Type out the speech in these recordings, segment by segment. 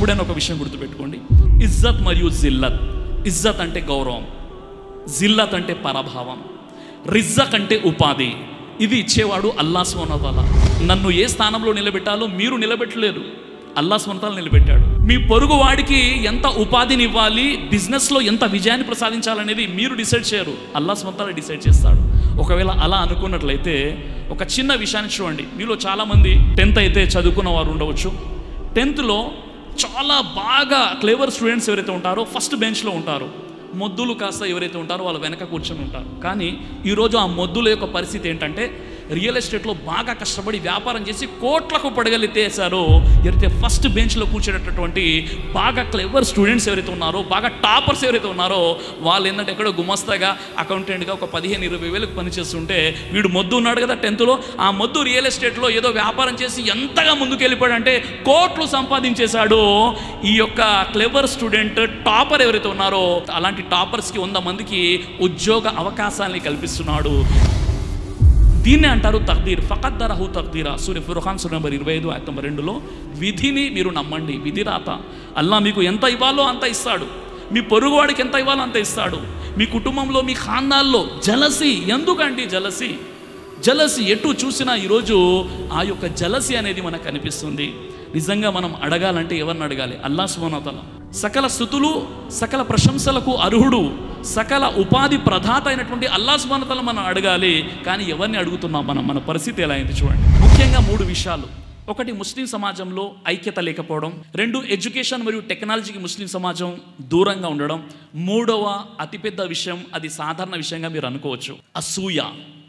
ఎప్పుడైనా ఒక విషయం గుర్తుపెట్టుకోండి ఇజ్జత్ మరియు జిల్లత్ ఇజ్జత్ అంటే గౌరవం జిల్లత్ అంటే పరభావం రిజ్జక్ అంటే ఉపాధి ఇది ఇచ్చేవాడు అల్లా స్వనతల నన్ను ఏ స్థానంలో నిలబెట్టాలో మీరు నిలబెట్టలేరు అల్లా స్వనతలు నిలబెట్టాడు మీ పొరుగు వాడికి ఎంత ఉపాధిని ఇవ్వాలి బిజినెస్లో ఎంత విజయాన్ని ప్రసాదించాలనేది మీరు డిసైడ్ చేయరు అల్లా స్వంతాలు డిసైడ్ చేస్తాడు ఒకవేళ అలా అనుకున్నట్లయితే ఒక చిన్న విషయాన్ని చూడండి మీలో చాలామంది టెన్త్ అయితే చదువుకున్న వారు ఉండవచ్చు టెన్త్లో చాలా బాగా క్లేవర్ స్టూడెంట్స్ ఎవరైతే ఉంటారో ఫస్ట్ బెంచ్లో ఉంటారు మొద్దులు కాస్త ఎవరైతే ఉంటారో వాళ్ళు వెనక కూర్చొని ఉంటారు కానీ ఈరోజు ఆ మొద్దుల యొక్క పరిస్థితి ఏంటంటే రియల్ ఎస్టేట్లో బాగా కష్టపడి వ్యాపారం చేసి కోట్లకు పడగలితేసారో ఎవరైతే ఫస్ట్ బెంచ్లో కూర్చునేటటువంటి బాగా క్లెవర్ స్టూడెంట్స్ ఎవరైతే ఉన్నారో బాగా టాపర్స్ ఎవరైతే ఉన్నారో వాళ్ళు ఏంటంటే ఎక్కడో గుమస్తాగా అకౌంటెంట్గా ఒక పదిహేను ఇరవై వేలకు పనిచేస్తుంటే వీడు మొద్దు ఉన్నాడు కదా టెన్త్లో ఆ మొద్దు రియల్ ఎస్టేట్లో ఏదో వ్యాపారం చేసి ఎంతగా ముందుకు వెళ్ళిపోయాడంటే కోట్లు సంపాదించేశాడు ఈ యొక్క క్లెవర్ స్టూడెంట్ టాపర్ ఎవరైతే ఉన్నారో అలాంటి టాపర్స్కి వంద మందికి ఉద్యోగ అవకాశాన్ని కల్పిస్తున్నాడు దీన్నే అంటారు తక్దీర్ ఫకత్ దరహు తక్దీరా సూర్య ఫుర్ఖాన్ సూర్య నెంబర్ ఇరవై ఐదు తొంభై రెండులో విధిని మీరు నమ్మండి విధి రాత అల్లా మీకు ఎంత ఇవ్వాలో అంత ఇస్తాడు మీ పొరుగువాడికి ఎంత ఇవ్వాలో అంత ఇస్తాడు మీ కుటుంబంలో మీ ఖాందాల్లో జలసి ఎందుకండి జలసి జలసి ఎటు చూసినా ఈరోజు ఆ యొక్క జలసి అనేది మనకు కనిపిస్తుంది నిజంగా మనం అడగాలంటే ఎవరిని అడగాలి అల్లా సుమనతల సకల స్థుతులు సకల ప్రశంసలకు అర్హుడు సకల ఉపాధి ప్రదాత అయినటువంటి అల్లా సుమనతల మనం అడగాలి కానీ ఎవరిని అడుగుతున్నాం మనం మన పరిస్థితి ఎలా అయింది చూడండి ముఖ్యంగా మూడు విషయాలు ఒకటి ముస్లిం సమాజంలో ఐక్యత లేకపోవడం రెండు ఎడ్యుకేషన్ మరియు టెక్నాలజీకి ముస్లిం సమాజం దూరంగా ఉండడం మూడవ అతిపెద్ద విషయం అది సాధారణ విషయంగా మీరు అనుకోవచ్చు అసూయ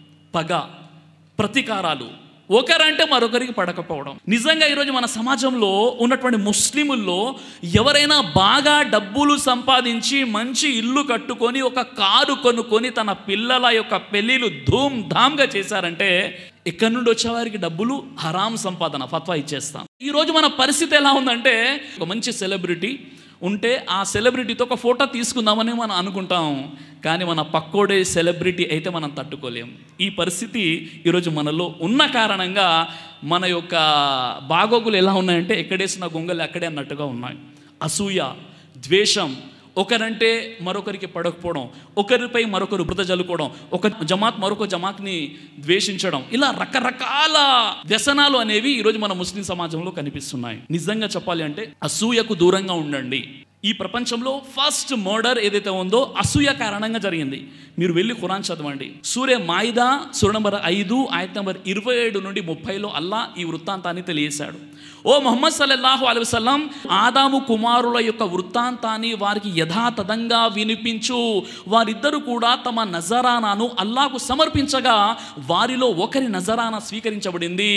పగ ప్రతీకారాలు ఒకరంటే మరొకరికి పడకపోవడం నిజంగా ఈరోజు మన సమాజంలో ఉన్నటువంటి ముస్లిముల్లో ఎవరైనా బాగా డబ్బులు సంపాదించి మంచి ఇల్లు కట్టుకొని ఒక కారు కొనుక్కొని తన పిల్లల యొక్క పెళ్ళిళ్ళు ధూమ్ ధామ్గా చేశారంటే ఎక్కడి నుండి వచ్చేవారికి డబ్బులు హరాం సంపాదన ఫత్వా ఇచ్చేస్తాం ఈరోజు మన పరిస్థితి ఎలా ఉందంటే ఒక మంచి సెలబ్రిటీ ఉంటే ఆ సెలబ్రిటీతో ఒక ఫోటో తీసుకుందామని మనం అనుకుంటాం కానీ మన పక్కోడే సెలబ్రిటీ అయితే మనం తట్టుకోలేం ఈ పరిస్థితి ఈరోజు మనలో ఉన్న కారణంగా మన యొక్క బాగోగులు ఎలా ఉన్నాయంటే ఎక్కడేసిన గొంగలు అక్కడే అన్నట్టుగా ఉన్నాయి అసూయ ద్వేషం ఒకరంటే మరొకరికి పడకపోవడం ఒకరిపై మరొకరు బృత జల్లుకోవడం ఒక జమాత్ మరొక జమాత్ని ద్వేషించడం ఇలా రకరకాల వ్యసనాలు అనేవి ఈరోజు మన ముస్లిం సమాజంలో కనిపిస్తున్నాయి నిజంగా చెప్పాలి అంటే అసూయకు దూరంగా ఉండండి ఈ ప్రపంచంలో ఫస్ట్ మర్డర్ ఏదైతే ఉందో అసూయ కారణంగా జరిగింది మీరు వెళ్ళి ఖురాన్ చదవండి సూర్య మాయిదా సూర్య నంబర్ ఐదు ఆయత నంబర్ ఇరవై ఏడు నుండి ముప్పైలో అల్లా ఈ వృత్తాంతాన్ని తెలియజేశాడు ఓ మొహమ్మద్ సల్లల్లాహు అలైహి వసల్లం ఆదాము కుమారుల యొక్క వృత్తాంతాన్ని వారికి యథాతథంగా వినిపించు వారిద్దరు కూడా తమ నజరానాను అల్లాకు సమర్పించగా వారిలో ఒకరి నజరానా స్వీకరించబడింది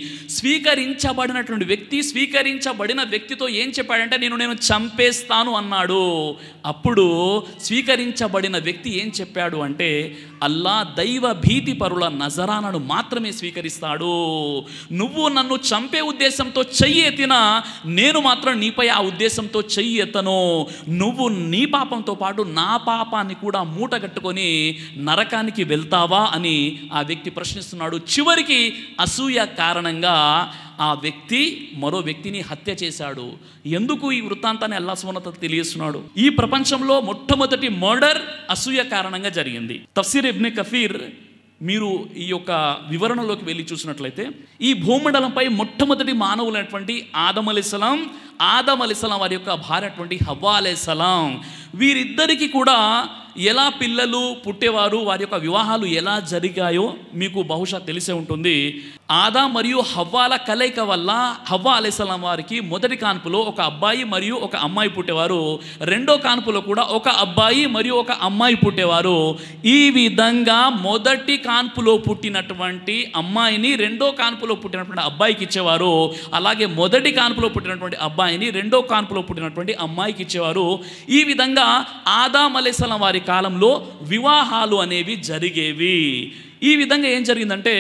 స్వీకరించబడినటువంటి వ్యక్తి స్వీకరించబడిన వ్యక్తితో ఏం చెప్పాడంటే నేను నేను చంపేస్తాను అన్నాడు అప్పుడు స్వీకరించబడిన వ్యక్తి ఏం చెప్పాడు అంటే అల్లా దైవ భీతి పరుల నజరానను మాత్రమే స్వీకరిస్తాడు నువ్వు నన్ను చంపే ఉద్దేశంతో చెయ్యి ఎత్తినా నేను మాత్రం నీపై ఆ ఉద్దేశంతో చెయ్యి ఎత్తను నువ్వు నీ పాపంతో పాటు నా పాపాన్ని కూడా మూట కట్టుకొని నరకానికి వెళ్తావా అని ఆ వ్యక్తి ప్రశ్నిస్తున్నాడు చివరికి అసూయ కారణంగా ఆ వ్యక్తి మరో వ్యక్తిని హత్య చేశాడు ఎందుకు ఈ వృత్తాంతాన్ని అల్లా సుమనత తెలియస్తున్నాడు ఈ ప్రపంచంలో మొట్టమొదటి మర్డర్ అసూయ కారణంగా జరిగింది తఫ్సీర్ ఇబ్నె కఫీర్ మీరు ఈ యొక్క వివరణలోకి వెళ్ళి చూసినట్లయితే ఈ భూమండలంపై మొట్టమొదటి మానవులైనటువంటి ఆదం అలీసలాం ఆదం అలీసలాం వారి యొక్క భార్య అటువంటి హవ్వా అలీసలాం వీరిద్దరికీ కూడా ఎలా పిల్లలు పుట్టేవారు వారి యొక్క వివాహాలు ఎలా జరిగాయో మీకు బహుశా తెలిసే ఉంటుంది ఆదా మరియు హవ్వాల కలయిక వల్ల హవ్వా అలీసలాం వారికి మొదటి కాన్పులో ఒక అబ్బాయి మరియు ఒక అమ్మాయి పుట్టేవారు రెండో కాన్పులో కూడా ఒక అబ్బాయి మరియు ఒక అమ్మాయి పుట్టేవారు ఈ విధంగా మొదటి కాన్పులో పుట్టినటువంటి అమ్మాయిని రెండో కాన్పులో పుట్టినటువంటి అబ్బాయికి ఇచ్చేవారు అలాగే మొదటి కాన్పులో పుట్టినటువంటి అబ్బాయిని రెండో కాన్పులో పుట్టినటువంటి అమ్మాయికి ఇచ్చేవారు ఈ విధంగా ఆదాం అలీసలాం వారి కాలంలో వివాహాలు అనేవి జరిగేవి ఈ విధంగా ఏం జరిగిందంటే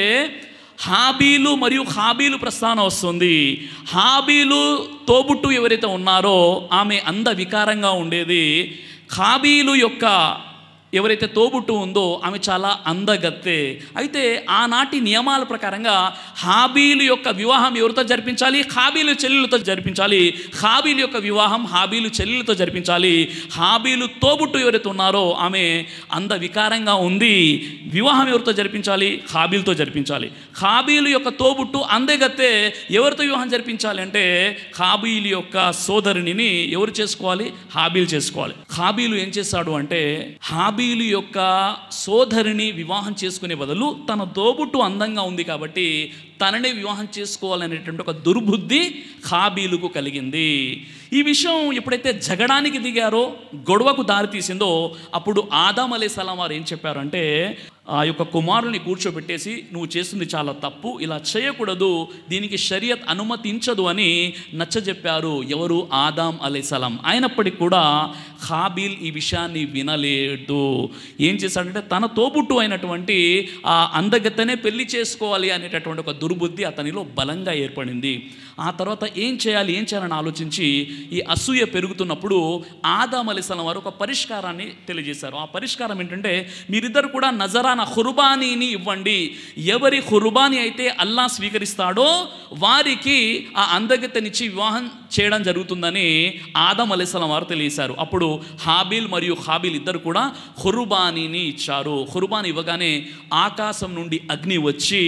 హాబీలు మరియు హాబీలు ప్రస్థానం వస్తుంది హాబీలు తోబుట్టు ఎవరైతే ఉన్నారో ఆమె అంద వికారంగా ఉండేది హాబీలు యొక్క ఎవరైతే తోబుట్టు ఉందో ఆమె చాలా అందగత్తే అయితే ఆనాటి నియమాల ప్రకారంగా హాబీలు యొక్క వివాహం ఎవరితో జరిపించాలి హాబీలు చెల్లెలతో జరిపించాలి హాబీలు యొక్క వివాహం హాబీలు చెల్లెలతో జరిపించాలి హాబీలు తోబుట్టు ఎవరైతే ఉన్నారో ఆమె అంద వికారంగా ఉంది వివాహం ఎవరితో జరిపించాలి హాబీలతో జరిపించాలి హాబీలు యొక్క తోబుట్టు అందగత్తే ఎవరితో వివాహం జరిపించాలి అంటే హాబీలు యొక్క సోదరునిని ఎవరు చేసుకోవాలి హాబీలు చేసుకోవాలి హాబీలు ఏం చేశాడు అంటే హాబీలు యొక్క సోదరిని వివాహం చేసుకునే బదులు తన తోబుట్టు అందంగా ఉంది కాబట్టి తననే వివాహం చేసుకోవాలనేటువంటి ఒక దుర్బుద్ధి హాబీలుకు కలిగింది ఈ విషయం ఎప్పుడైతే జగడానికి దిగారో గొడవకు దారి తీసిందో అప్పుడు ఆదాం అలే సలాం వారు ఏం చెప్పారంటే ఆ యొక్క కుమారుని కూర్చోబెట్టేసి నువ్వు చేస్తుంది చాలా తప్పు ఇలా చేయకూడదు దీనికి షరియత్ అనుమతించదు అని నచ్చజెప్పారు ఎవరు ఆదాం అలే సలాం అయినప్పటికీ కూడా హాబీల్ ఈ విషయాన్ని వినలేడు ఏం చేశాడంటే తన తోబుట్టు అయినటువంటి ఆ అందగత్తనే పెళ్లి చేసుకోవాలి అనేటటువంటి ఒక దుర్బుద్ధి అతనిలో బలంగా ఏర్పడింది ఆ తర్వాత ఏం చేయాలి ఏం చేయాలని ఆలోచించి ఈ అసూయ పెరుగుతున్నప్పుడు ఆదాం అలిసలం వారు ఒక పరిష్కారాన్ని తెలియజేశారు ఆ పరిష్కారం ఏంటంటే మీరిద్దరు కూడా నజరాన హుర్బానీని ఇవ్వండి ఎవరి హుర్బానీ అయితే అల్లా స్వీకరిస్తాడో వారికి ఆ అందగత్తెనిచ్చి వివాహం చేయడం జరుగుతుందని ఆదం అలిస్లాం వారు తెలియజేశారు అప్పుడు హాబీల్ మరియు హాబీల్ ఇద్దరు కూడా హుర్బానీని ఇచ్చారు హుర్బాన్ ఇవ్వగానే ఆకాశం నుండి అగ్ని వచ్చి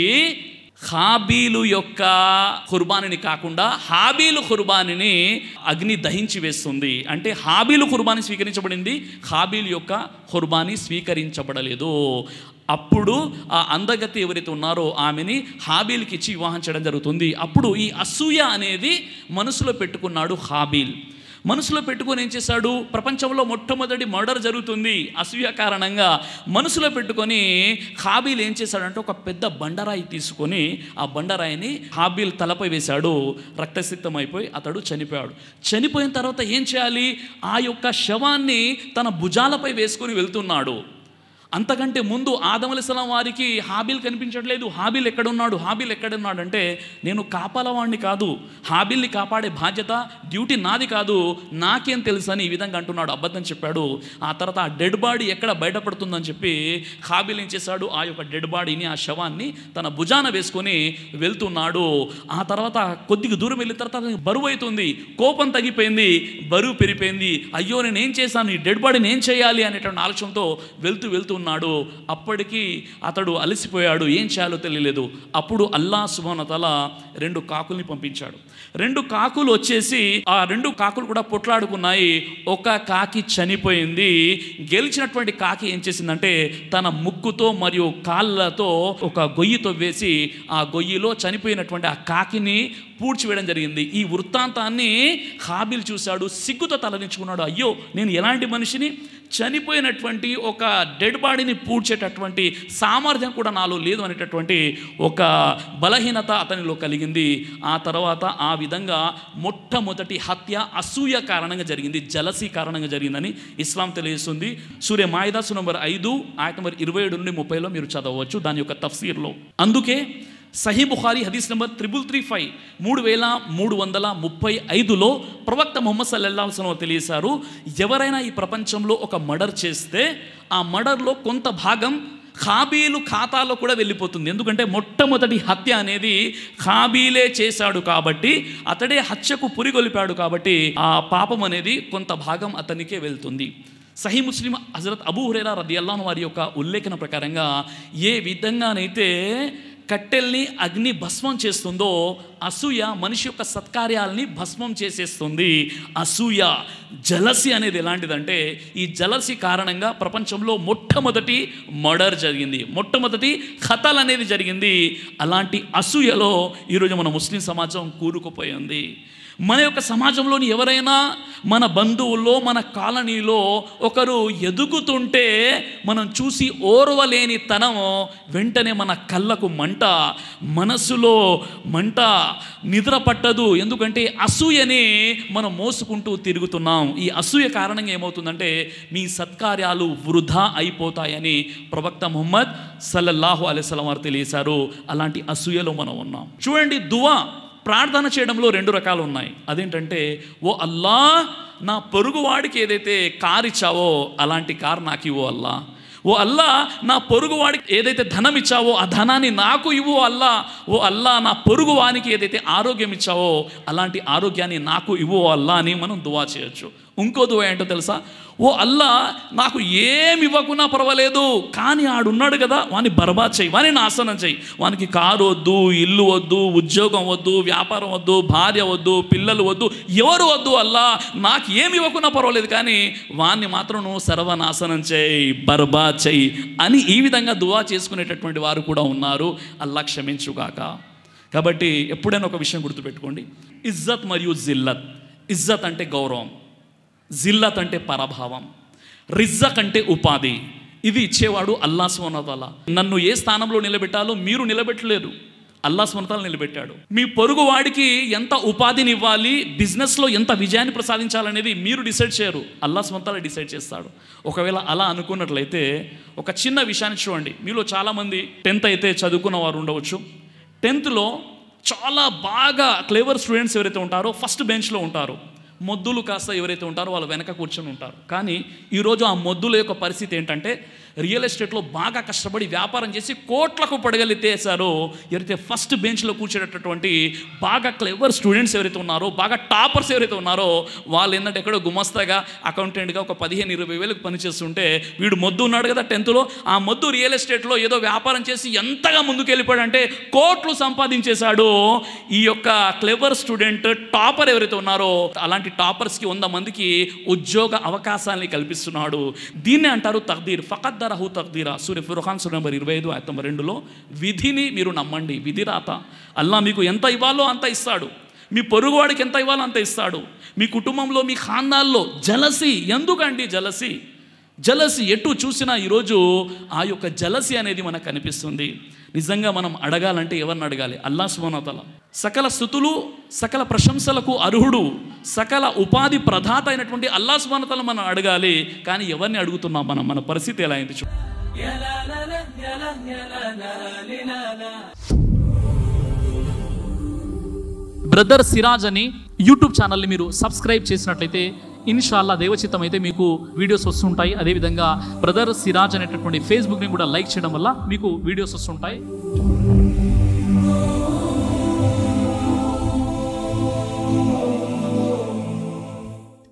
హాబీలు యొక్క కుర్బానిని కాకుండా హాబీలు కుర్బానిని అగ్ని దహించి వేస్తుంది అంటే హాబీలు కుర్బాని స్వీకరించబడింది హాబీలు యొక్క కుర్బానీ స్వీకరించబడలేదు అప్పుడు ఆ అందగతి ఎవరైతే ఉన్నారో ఆమెని హాబీల్కి ఇచ్చి వివాహం చేయడం జరుగుతుంది అప్పుడు ఈ అసూయ అనేది మనసులో పెట్టుకున్నాడు హాబీల్ మనసులో పెట్టుకొని ఏం చేశాడు ప్రపంచంలో మొట్టమొదటి మర్డర్ జరుగుతుంది అసూయ కారణంగా మనసులో పెట్టుకొని హాబీల్ ఏం చేశాడంటే ఒక పెద్ద బండరాయి తీసుకొని ఆ బండరాయిని హాబీల్ తలపై వేశాడు రక్తసిక్తం అయిపోయి అతడు చనిపోయాడు చనిపోయిన తర్వాత ఏం చేయాలి ఆ యొక్క శవాన్ని తన భుజాలపై వేసుకొని వెళ్తున్నాడు అంతకంటే ముందు ఆదమలిసలం వారికి హాబీల్ కనిపించట్లేదు హాబీల్ ఎక్కడున్నాడు హాబీల్ ఎక్కడున్నాడు అంటే నేను కాపాలవాడిని కాదు హాబీల్ని కాపాడే బాధ్యత డ్యూటీ నాది కాదు నాకేం తెలుసు అని ఈ విధంగా అంటున్నాడు అబద్ధం చెప్పాడు ఆ తర్వాత ఆ డెడ్ బాడీ ఎక్కడ బయటపడుతుందని చెప్పి హాబీల్ ఏం చేశాడు ఆ యొక్క డెడ్ బాడీని ఆ శవాన్ని తన భుజాన వేసుకొని వెళ్తున్నాడు ఆ తర్వాత కొద్దిగా దూరం వెళ్ళిన తర్వాత అతనికి బరువు అవుతుంది కోపం తగ్గిపోయింది బరువు పెరిగిపోయింది అయ్యో నేను ఏం చేశాను ఈ డెడ్ బాడీని ఏం చేయాలి అనేటువంటి ఆలోచనతో వెళ్తూ వెళ్తున్నాడు అప్పటికి అతడు అలసిపోయాడు ఏం చేయాలో తెలియలేదు అప్పుడు అల్లా సుభానతల రెండు కాకుల్ని పంపించాడు రెండు కాకులు వచ్చేసి ఆ రెండు కాకులు కూడా పొట్లాడుకున్నాయి ఒక కాకి చనిపోయింది గెలిచినటువంటి కాకి ఏం చేసిందంటే తన ముక్కుతో మరియు కాళ్ళతో ఒక గొయ్యి తవ్వేసి ఆ గొయ్యిలో చనిపోయినటువంటి ఆ కాకిని పూడ్చివేయడం జరిగింది ఈ వృత్తాంతాన్ని హాబిల్ చూశాడు సిగ్గుతో తలదించుకున్నాడు అయ్యో నేను ఎలాంటి మనిషిని చనిపోయినటువంటి ఒక డెడ్ బాడీని పూడ్చేటటువంటి సామర్థ్యం కూడా నాలో లేదు అనేటటువంటి ఒక బలహీనత అతనిలో కలిగింది ఆ తర్వాత ఆ విధంగా మొట్టమొదటి హత్య అసూయ కారణంగా జరిగింది జలసీ కారణంగా జరిగిందని ఇస్లాం తెలియజేస్తుంది సూర్య మాయిదాసు నంబర్ ఐదు ఆయత నంబర్ ఇరవై ఏడు నుండి ముప్పైలో మీరు చదవచ్చు దాని యొక్క తఫ్సీర్లో అందుకే సహీ బుఖారీ హదీస్ నెంబర్ త్రిబుల్ త్రీ ఫైవ్ మూడు వేల మూడు వందల ముప్పై ఐదులో ప్రవక్త ముహమ్మద్ సల్లల్లా వసలం తెలియసారు ఎవరైనా ఈ ప్రపంచంలో ఒక మర్డర్ చేస్తే ఆ మర్డర్లో కొంత భాగం ఖాబీలు ఖాతాలో కూడా వెళ్ళిపోతుంది ఎందుకంటే మొట్టమొదటి హత్య అనేది ఖాబీలే చేశాడు కాబట్టి అతడే హత్యకు పురిగొలిపాడు కాబట్టి ఆ పాపం అనేది కొంత భాగం అతనికే వెళ్తుంది సహీ ముస్లిం హజరత్ అబూ హురేరా రదియల్లాను వారి యొక్క ఉల్లేఖన ప్రకారంగా ఏ విధంగానైతే కట్టెల్ని అగ్ని భస్మం చేస్తుందో అసూయ మనిషి యొక్క సత్కార్యాలని భస్మం చేసేస్తుంది అసూయ జలసి అనేది ఎలాంటిదంటే ఈ జలసి కారణంగా ప్రపంచంలో మొట్టమొదటి మర్డర్ జరిగింది మొట్టమొదటి ఖతల్ అనేది జరిగింది అలాంటి అసూయలో ఈరోజు మన ముస్లిం సమాజం కూరుకుపోయింది మన యొక్క సమాజంలోని ఎవరైనా మన బంధువుల్లో మన కాలనీలో ఒకరు ఎదుగుతుంటే మనం చూసి ఓర్వలేని తనం వెంటనే మన కళ్ళకు మంట మనసులో మంట నిద్ర పట్టదు ఎందుకంటే అసూయని మనం మోసుకుంటూ తిరుగుతున్నాం ఈ అసూయ కారణంగా ఏమవుతుందంటే మీ సత్కార్యాలు వృధా అయిపోతాయని ప్రవక్త ముహమ్మద్ సల్లల్లాహు అలైస్లం వారు తెలియజేశారు అలాంటి అసూయలో మనం ఉన్నాం చూడండి దువా ప్రార్థన చేయడంలో రెండు రకాలు ఉన్నాయి అదేంటంటే ఓ అల్లా నా పొరుగువాడికి ఏదైతే కారు ఇచ్చావో అలాంటి కారు నాకు ఇవ్వు అల్లా ఓ అల్లా నా పొరుగు వాడికి ఏదైతే ధనం ఇచ్చావో ఆ ధనాన్ని నాకు ఇవ్వు అల్లా ఓ అల్లా నా పొరుగు వానికి ఏదైతే ఆరోగ్యం ఇచ్చావో అలాంటి ఆరోగ్యాన్ని నాకు ఇవ్వు ఓ అల్లా అని మనం దువా చేయొచ్చు ఇంకో దువా ఏంటో తెలుసా ఓ అల్లా నాకు ఏమి ఇవ్వకున్నా పర్వాలేదు కానీ ఆడున్నాడు కదా వాని బర్బాద్ చేయి వాని నాశనం చేయి వానికి కారు వద్దు ఇల్లు వద్దు ఉద్యోగం వద్దు వ్యాపారం వద్దు భార్య వద్దు పిల్లలు వద్దు ఎవరు వద్దు అల్లా నాకు ఏమి ఇవ్వకున్నా పర్వాలేదు కానీ వాన్ని మాత్రం నువ్వు సర్వనాశనం చేయి బర్బాద్ చేయి అని ఈ విధంగా దువా చేసుకునేటటువంటి వారు కూడా ఉన్నారు అల్లా క్షమించుగాక కాబట్టి ఎప్పుడైనా ఒక విషయం గుర్తుపెట్టుకోండి ఇజ్జత్ మరియు జిల్లత్ ఇజ్జత్ అంటే గౌరవం జిల్లత్ అంటే పరభావం రిజ్జక్ అంటే ఉపాధి ఇది ఇచ్చేవాడు అల్లా స్వనతల నన్ను ఏ స్థానంలో నిలబెట్టాలో మీరు నిలబెట్టలేరు అల్లా స్వనతలు నిలబెట్టాడు మీ పొరుగు వాడికి ఎంత ఉపాధిని ఇవ్వాలి బిజినెస్లో ఎంత విజయాన్ని ప్రసాదించాలనేది మీరు డిసైడ్ చేయరు అల్లా స్వంతాలు డిసైడ్ చేస్తాడు ఒకవేళ అలా అనుకున్నట్లయితే ఒక చిన్న విషయాన్ని చూడండి మీలో చాలామంది టెన్త్ అయితే చదువుకున్న వారు ఉండవచ్చు టెన్త్లో చాలా బాగా క్లేవర్ స్టూడెంట్స్ ఎవరైతే ఉంటారో ఫస్ట్ బెంచ్లో ఉంటారు మొద్దులు కాస్త ఎవరైతే ఉంటారో వాళ్ళు వెనక కూర్చొని ఉంటారు కానీ ఈరోజు ఆ మొద్దుల యొక్క పరిస్థితి ఏంటంటే రియల్ ఎస్టేట్లో బాగా కష్టపడి వ్యాపారం చేసి కోట్లకు పడగలితేసారో ఎవరైతే ఫస్ట్ బెంచ్లో కూర్చునేటటువంటి బాగా క్లెవర్ స్టూడెంట్స్ ఎవరైతే ఉన్నారో బాగా టాపర్స్ ఎవరైతే ఉన్నారో వాళ్ళు ఏంటంటే ఎక్కడో గుమస్తాగా అకౌంటెంట్గా ఒక పదిహేను ఇరవై వేలకు పనిచేస్తుంటే వీడు మొద్దు ఉన్నాడు కదా టెన్త్లో ఆ మొద్దు రియల్ ఎస్టేట్లో ఏదో వ్యాపారం చేసి ఎంతగా ముందుకు వెళ్ళిపోయాడంటే కోట్లు సంపాదించేశాడు ఈ యొక్క క్లెవర్ స్టూడెంట్ టాపర్ ఎవరైతే ఉన్నారో అలాంటి టాపర్స్కి వంద మందికి ఉద్యోగ అవకాశాలని కల్పిస్తున్నాడు దీన్నే అంటారు తక్దీర్ ఫకత్ దరహు తక్దీరా సూర్య ఫుర్ఖాన్ సూర్య నెంబర్ ఇరవై ఐదు ఆయన తొంభై రెండులో విధిని మీరు నమ్మండి విధి రాత అల్లా మీకు ఎంత ఇవ్వాలో అంత ఇస్తాడు మీ పొరుగువాడికి ఎంత ఇవ్వాలో అంత ఇస్తాడు మీ కుటుంబంలో మీ ఖాందాల్లో జలసి ఎందుకండి జలసి జలసి ఎటు చూసినా ఈరోజు ఆ యొక్క జలసి అనేది మనకు కనిపిస్తుంది నిజంగా మనం అడగాలంటే ఎవరిని అడగాలి అల్లా సుమనతల సకల స్థుతులు సకల ప్రశంసలకు అర్హుడు సకల ఉపాధి ప్రదాత అయినటువంటి అల్లా సుమనతల మనం అడగాలి కానీ ఎవరిని అడుగుతున్నాం మనం మన పరిస్థితి ఎలా అయింది చూ బ్రదర్ సిరాజ్ అని యూట్యూబ్ ఛానల్ని మీరు సబ్స్క్రైబ్ చేసినట్లయితే ఇన్షాల్లా దేవచిత్తం అయితే మీకు వీడియోస్ వస్తుంటాయి అదేవిధంగా బ్రదర్ సిరాజ్ అనేటటువంటి ఫేస్బుక్ని కూడా లైక్ చేయడం వల్ల మీకు వీడియోస్ వస్తుంటాయి